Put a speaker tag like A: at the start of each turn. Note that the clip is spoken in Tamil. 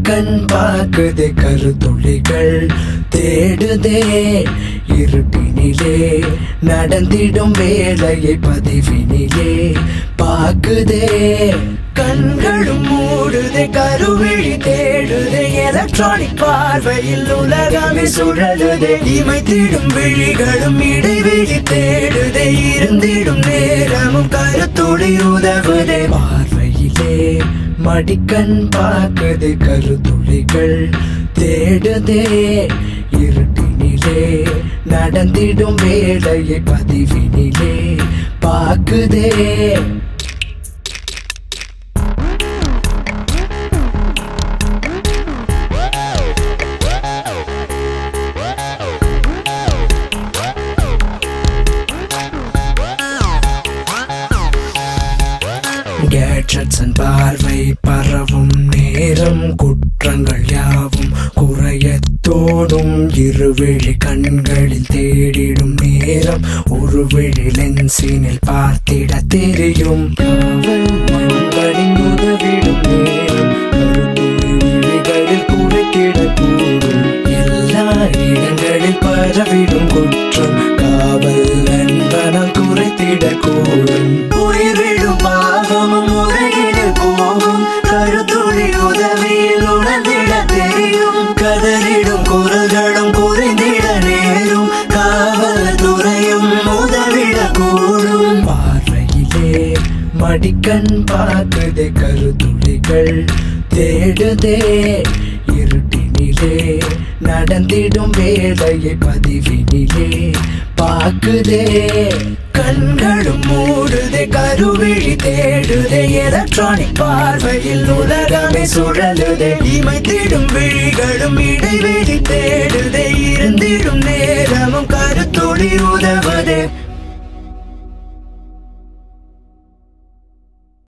A: மடிக்கண் பார்க்குதே கருத்துளிகள் தேடுதே இருட்டினிலே நடந்திடும் வேலையை பதிவினிலே பார்க்குதே கண்களும் மூடுதே கருவிழி தேடுதே எலக்ட்ரானிக் பார்வையில் உலகமே சுழலுதே இமைத்திடும் விழிகளும் இடைவெளி தேடுதே இருந்திடும் நேரமும் கருத்துளி உதவுதே பார்வையிலே மடிக்கண் பார்க்குதே கருத்துளிகள் தேடுதே இருட்டினிலே நடந்திடும் வேலையை பதிவினிலே பார்க்குதே கேட்ஜெட்ஸன் பார்வை பரவும் நேரம் குற்றங்கள் யாவும் குறையத் தோடும் இருவிழி கண்களில் தேடிடும் நேரம் ஒரு விழி லென்சினில் பார்த்திட தெரியும் காவல் நண்பனின் உதவிடும் நேரம் கருத்துளி விழிகளில் குறைத்திடக்கூடும் எல்லா இடங்களில் பரவிடும் குற்றம் காவல் நண்பனால் குறைத்திடக்கூடும் உயிரிடும் பாவமும் முறையில் போகும் கருத்துளி உதவியில் உணர்ந்திட தெரியும் கதறிடும் குரல்களும் குறைந்திட நேரும் காவல்துறையும் உதவிட கூடும் பார்வையிலே மடிக்கண் பார்க்குதே கருத்துளிகள் தேடுதே இருட்டினிலே நடந்திடும் வேலையை பதிவினிலே பார்க்குதே கண்களும் மூடுதே கருவிழி தேடுதே எலக்ட்ரானிக் பார்வையில் உலகமே சுழலுதே இமைத்திடும் விழிகளும் இடைவெளி